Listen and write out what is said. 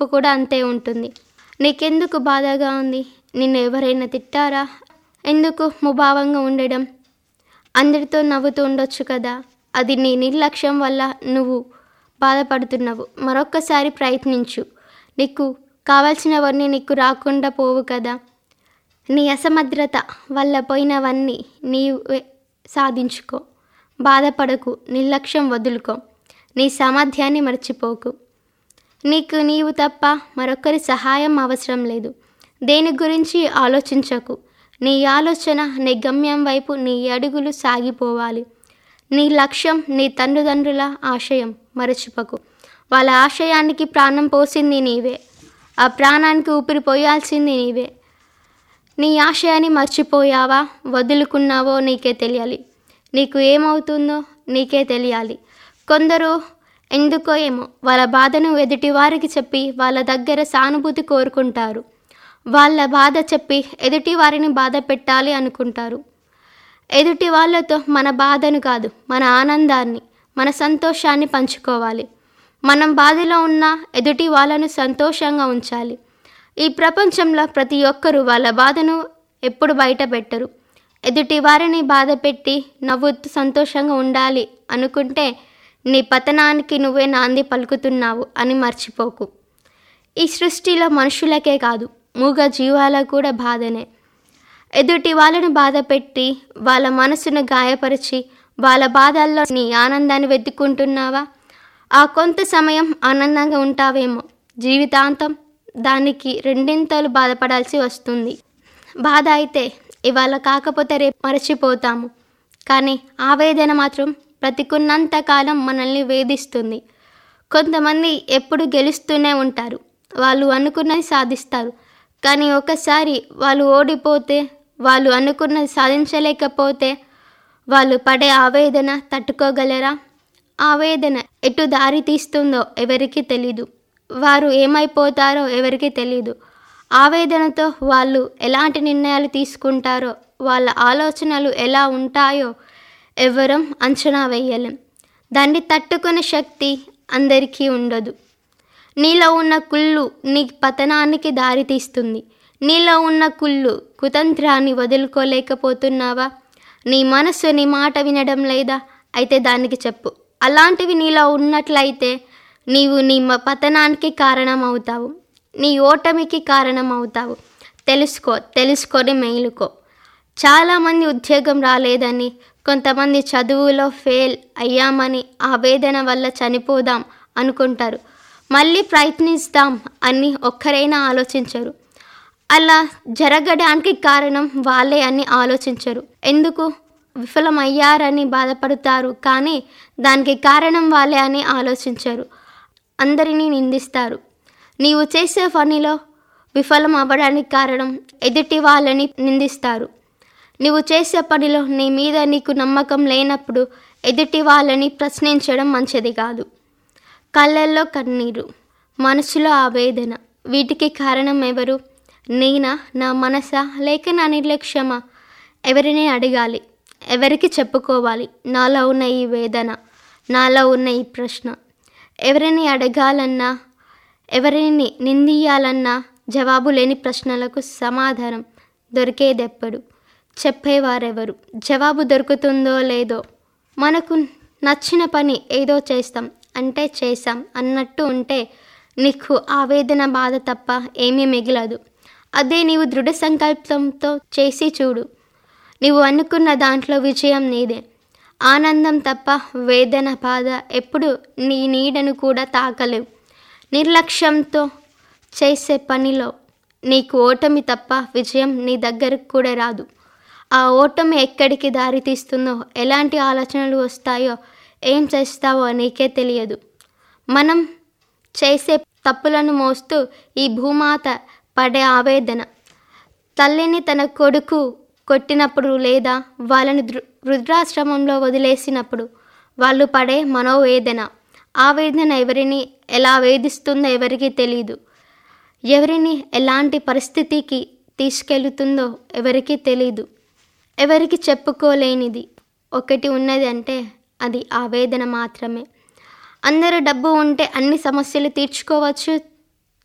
తప్పు కూడా అంతే ఉంటుంది నీకెందుకు బాధగా ఉంది నిన్ను ఎవరైనా తిట్టారా ఎందుకు ముభావంగా ఉండడం అందరితో నవ్వుతూ ఉండొచ్చు కదా అది నీ నిర్లక్ష్యం వల్ల నువ్వు బాధపడుతున్నావు మరొక్కసారి ప్రయత్నించు నీకు కావాల్సినవన్నీ నీకు రాకుండా పోవు కదా నీ అసమర్థత వల్ల పోయినవన్నీ నీవే సాధించుకో బాధపడకు నిర్లక్ష్యం వదులుకో నీ సామర్థ్యాన్ని మర్చిపోకు నీకు నీవు తప్ప మరొకరి సహాయం అవసరం లేదు దేని గురించి ఆలోచించకు నీ ఆలోచన నీ గమ్యం వైపు నీ అడుగులు సాగిపోవాలి నీ లక్ష్యం నీ తండ్రుదండ్రుల ఆశయం మరచిపోకు వాళ్ళ ఆశయానికి ప్రాణం పోసింది నీవే ఆ ప్రాణానికి ఊపిరి పోయాల్సింది నీవే నీ ఆశయాన్ని మర్చిపోయావా వదులుకున్నావో నీకే తెలియాలి నీకు ఏమవుతుందో నీకే తెలియాలి కొందరు ఎందుకో ఏమో వాళ్ళ బాధను ఎదుటి వారికి చెప్పి వాళ్ళ దగ్గర సానుభూతి కోరుకుంటారు వాళ్ళ బాధ చెప్పి ఎదుటి వారిని బాధ పెట్టాలి అనుకుంటారు ఎదుటి వాళ్ళతో మన బాధను కాదు మన ఆనందాన్ని మన సంతోషాన్ని పంచుకోవాలి మనం బాధలో ఉన్న ఎదుటి వాళ్ళను సంతోషంగా ఉంచాలి ఈ ప్రపంచంలో ప్రతి ఒక్కరూ వాళ్ళ బాధను ఎప్పుడు బయట పెట్టరు ఎదుటి వారిని బాధ పెట్టి నవ్వుతూ సంతోషంగా ఉండాలి అనుకుంటే నీ పతనానికి నువ్వే నాంది పలుకుతున్నావు అని మర్చిపోకు ఈ సృష్టిలో మనుషులకే కాదు మూగ జీవాలకు కూడా బాధనే ఎదుటి వాళ్ళను బాధ పెట్టి వాళ్ళ మనసును గాయపరిచి వాళ్ళ బాధల్లో నీ ఆనందాన్ని వెతుక్కుంటున్నావా ఆ కొంత సమయం ఆనందంగా ఉంటావేమో జీవితాంతం దానికి రెండింతలు బాధపడాల్సి వస్తుంది బాధ అయితే ఇవాళ కాకపోతే రేపు మరచిపోతాము కానీ ఆవేదన మాత్రం బ్రతికున్నంత కాలం మనల్ని వేధిస్తుంది కొంతమంది ఎప్పుడు గెలుస్తూనే ఉంటారు వాళ్ళు అనుకున్నది సాధిస్తారు కానీ ఒకసారి వాళ్ళు ఓడిపోతే వాళ్ళు అనుకున్నది సాధించలేకపోతే వాళ్ళు పడే ఆవేదన తట్టుకోగలరా ఆవేదన ఎటు దారి తీస్తుందో ఎవరికీ తెలీదు వారు ఏమైపోతారో ఎవరికీ తెలీదు ఆవేదనతో వాళ్ళు ఎలాంటి నిర్ణయాలు తీసుకుంటారో వాళ్ళ ఆలోచనలు ఎలా ఉంటాయో ఎవరం అంచనా వేయలేం దాన్ని తట్టుకునే శక్తి అందరికీ ఉండదు నీలో ఉన్న కుళ్ళు నీ పతనానికి దారి తీస్తుంది నీలో ఉన్న కుళ్ళు కుతంత్రాన్ని వదులుకోలేకపోతున్నావా నీ మనసు నీ మాట వినడం లేదా అయితే దానికి చెప్పు అలాంటివి నీలో ఉన్నట్లయితే నీవు నీ మ- పతనానికి కారణమవుతావు నీ ఓటమికి కారణమవుతావు తెలుసుకో తెలుసుకొని మేలుకో చాలామంది ఉద్యోగం రాలేదని కొంతమంది చదువులో ఫెయిల్ అయ్యామని ఆవేదన వల్ల చనిపోదాం అనుకుంటారు మళ్ళీ ప్రయత్నిస్తాం అని ఒక్కరైనా ఆలోచించరు అలా జరగడానికి కారణం వాళ్ళే అని ఆలోచించరు ఎందుకు విఫలమయ్యారని బాధపడతారు కానీ దానికి కారణం వాళ్ళే అని ఆలోచించరు అందరినీ నిందిస్తారు నీవు చేసే పనిలో విఫలం అవ్వడానికి కారణం ఎదుటి వాళ్ళని నిందిస్తారు నీవు చేసే పనిలో నీ మీద నీకు నమ్మకం లేనప్పుడు ఎదుటి వాళ్ళని ప్రశ్నించడం మంచిది కాదు కళ్ళల్లో కన్నీరు మనసులో ఆవేదన వీటికి కారణం ఎవరు నేనా నా మనసా లేక నా నిర్లక్ష్యమా ఎవరిని అడగాలి ఎవరికి చెప్పుకోవాలి నాలో ఉన్న ఈ వేదన నాలో ఉన్న ఈ ప్రశ్న ఎవరిని అడగాలన్నా ఎవరిని నిందియాలన్నా జవాబు లేని ప్రశ్నలకు సమాధానం దొరికేదెప్పుడు చెప్పేవారెవరు జవాబు దొరుకుతుందో లేదో మనకు నచ్చిన పని ఏదో చేస్తాం అంటే చేసాం అన్నట్టు ఉంటే నీకు ఆవేదన బాధ తప్ప ఏమీ మిగలదు అదే నీవు దృఢ సంకల్పంతో చేసి చూడు నీవు అనుకున్న దాంట్లో విజయం నీదే ఆనందం తప్ప వేదన బాధ ఎప్పుడు నీ నీడను కూడా తాకలేవు నిర్లక్ష్యంతో చేసే పనిలో నీకు ఓటమి తప్ప విజయం నీ దగ్గరకు కూడా రాదు ఆ ఓటమి ఎక్కడికి దారి తీస్తుందో ఎలాంటి ఆలోచనలు వస్తాయో ఏం చేస్తావో నీకే తెలియదు మనం చేసే తప్పులను మోస్తూ ఈ భూమాత పడే ఆవేదన తల్లిని తన కొడుకు కొట్టినప్పుడు లేదా వాళ్ళని దృ- వృద్ధాశ్రమంలో వదిలేసినప్పుడు వాళ్ళు పడే మనోవేదన ఆవేదన ఎవరిని ఎలా వేధిస్తుందో ఎవరికీ తెలియదు ఎవరిని ఎలాంటి పరిస్థితికి తీసుకెళ్తుందో ఎవరికీ తెలీదు ఎవరికి చెప్పుకోలేనిది ఒకటి ఉన్నది అంటే అది ఆవేదన మాత్రమే అందరూ డబ్బు ఉంటే అన్ని సమస్యలు తీర్చుకోవచ్చు